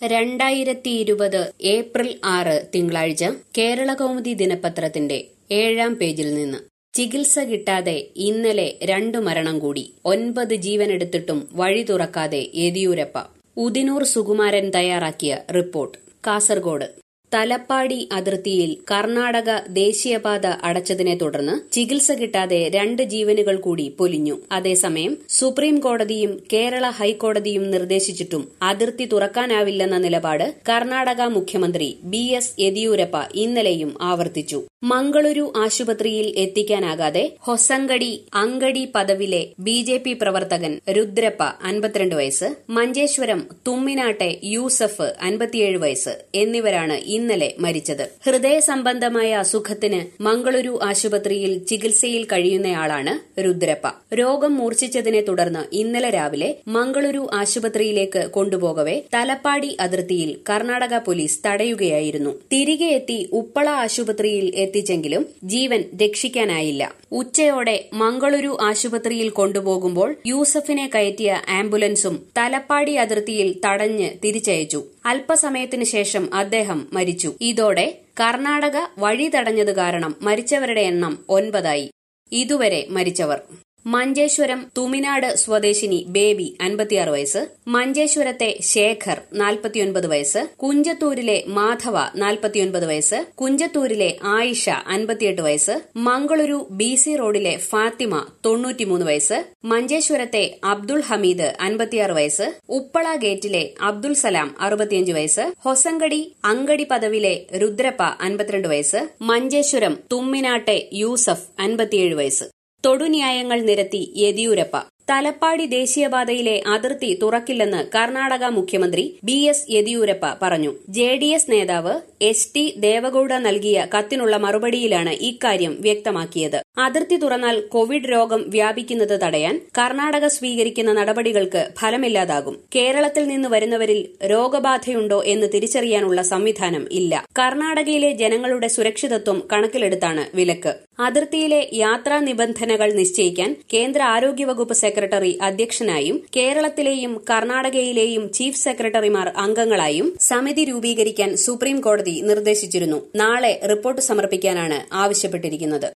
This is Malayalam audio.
രണ്ടായിരത്തി ഇരുപത് ഏപ്രിൽ ആറ് തിങ്കളാഴ്ച കേരളകൗമുദി ദിനപത്രത്തിന്റെ ഏഴാം പേജിൽ നിന്ന് ചികിത്സ കിട്ടാതെ ഇന്നലെ രണ്ടു മരണം കൂടി ഒൻപത് ജീവനെടുത്തിട്ടും വഴി തുറക്കാതെ യെദിയൂരപ്പ ഉദിനൂർ സുകുമാരൻ തയ്യാറാക്കിയ റിപ്പോർട്ട് കാസർഗോഡ് തലപ്പാടി അതിർത്തിയിൽ കർണാടക ദേശീയപാത അടച്ചതിനെ തുടർന്ന് ചികിത്സ കിട്ടാതെ രണ്ട് ജീവനുകൾ കൂടി പൊലിഞ്ഞു അതേസമയം സുപ്രീം കോടതിയും കേരള ഹൈക്കോടതിയും നിർദ്ദേശിച്ചിട്ടും അതിർത്തി തുറക്കാനാവില്ലെന്ന നിലപാട് കർണാടക മുഖ്യമന്ത്രി ബി എസ് യെദിയൂരപ്പ ഇന്നലെയും ആവർത്തിച്ചു മംഗളൂരു ആശുപത്രിയിൽ എത്തിക്കാനാകാതെ ഹൊസങ്കടി അങ്കടി പദവിലെ ബി ജെ പി പ്രവർത്തകൻ രുദ്രപ്പ അൻപത്തിരണ്ട് വയസ്സ് മഞ്ചേശ്വരം തുമ്മിനാട്ടെ യൂസഫ് അൻപത്തിയേഴ് വയസ്സ് എന്നിവരാണ് ഇന്നലെ മരിച്ചത് ഹൃദയ സംബന്ധമായ അസുഖത്തിന് മംഗളൂരു ആശുപത്രിയിൽ ചികിത്സയിൽ കഴിയുന്നയാളാണ് രുദ്രപ്പ രോഗം മൂർച്ഛിച്ചതിനെ തുടർന്ന് ഇന്നലെ രാവിലെ മംഗളൂരു ആശുപത്രിയിലേക്ക് കൊണ്ടുപോകവെ തലപ്പാടി അതിർത്തിയിൽ കർണാടക പോലീസ് തടയുകയായിരുന്നു തിരികെ എത്തി ഉപ്പള ആശുപത്രിയിൽ എത്തിച്ചെങ്കിലും ജീവൻ രക്ഷിക്കാനായില്ല ഉച്ചയോടെ മംഗളൂരു ആശുപത്രിയിൽ കൊണ്ടുപോകുമ്പോൾ യൂസഫിനെ കയറ്റിയ ആംബുലൻസും തലപ്പാടി അതിർത്തിയിൽ തടഞ്ഞ് തിരിച്ചയച്ചു അല്പസമയത്തിനു ശേഷം അദ്ദേഹം മരിച്ചു ഇതോടെ കർണാടക വഴി തടഞ്ഞത് കാരണം മരിച്ചവരുടെ എണ്ണം ഒൻപതായി ഇതുവരെ മരിച്ചവർ മഞ്ചേശ്വരം തുമിനാട് സ്വദേശിനി ബേബി അൻപത്തിയാറ് വയസ്സ് മഞ്ചേശ്വരത്തെ ശേഖർ നാൽപ്പത്തിയൊൻപത് വയസ്സ് കുഞ്ചത്തൂരിലെ മാധവ നാൽപ്പത്തിയൊൻപത് വയസ്സ് കുഞ്ചത്തൂരിലെ ആയിഷ അൻപത്തിയെട്ട് വയസ്സ് മംഗളൂരു ബി സി റോഡിലെ ഫാത്തിമ തൊണ്ണൂറ്റിമൂന്ന് വയസ്സ് മഞ്ചേശ്വരത്തെ അബ്ദുൾ ഹമീദ് അൻപത്തിയാറ് വയസ്സ് ഉപ്പള ഗേറ്റിലെ അബ്ദുൾ സലാം അറുപത്തിയഞ്ച് വയസ്സ് ഹൊസങ്കടി അങ്കടി പദവിലെ രുദ്രപ്പ അൻപത്തിരണ്ട് വയസ്സ് മഞ്ചേശ്വരം തുമ്മിനാട്ടെ യൂസഫ് അൻപത്തിയേഴ് വയസ്സ് തൊടുന്യായങ്ങൾ നിരത്തി യെദിയൂരപ്പ തലപ്പാടി ദേശീയപാതയിലെ അതിർത്തി തുറക്കില്ലെന്ന് കർണാടക മുഖ്യമന്ത്രി ബി എസ് യെദിയൂരപ്പ പറഞ്ഞു ജെ ഡി എസ് നേതാവ് എസ് ടി ദേവഗൌഡ നൽകിയ കത്തിനുള്ള മറുപടിയിലാണ് ഇക്കാര്യം വ്യക്തമാക്കിയത് അതിർത്തി തുറന്നാൽ കോവിഡ് രോഗം വ്യാപിക്കുന്നത് തടയാൻ കർണാടക സ്വീകരിക്കുന്ന നടപടികൾക്ക് ഫലമില്ലാതാകും കേരളത്തിൽ നിന്ന് വരുന്നവരിൽ രോഗബാധയുണ്ടോ എന്ന് തിരിച്ചറിയാനുള്ള സംവിധാനം ഇല്ല കർണാടകയിലെ ജനങ്ങളുടെ സുരക്ഷിതത്വം കണക്കിലെടുത്താണ് വിലക്ക് അതിർത്തിയിലെ യാത്രാ നിബന്ധനകൾ നിശ്ചയിക്കാൻ കേന്ദ്ര ആരോഗ്യവകുപ്പ് സെക്രട്ടറി അധ്യക്ഷനായും കേരളത്തിലെയും കർണാടകയിലെയും ചീഫ് സെക്രട്ടറിമാർ അംഗങ്ങളായും സമിതി രൂപീകരിക്കാൻ സുപ്രീം കോടതി നിർദ്ദേശിച്ചിരുന്നു നാളെ റിപ്പോർട്ട് സമർപ്പിക്കാനാണ് ആവശ്യപ്പെട്ടിരിക്കുന്നത്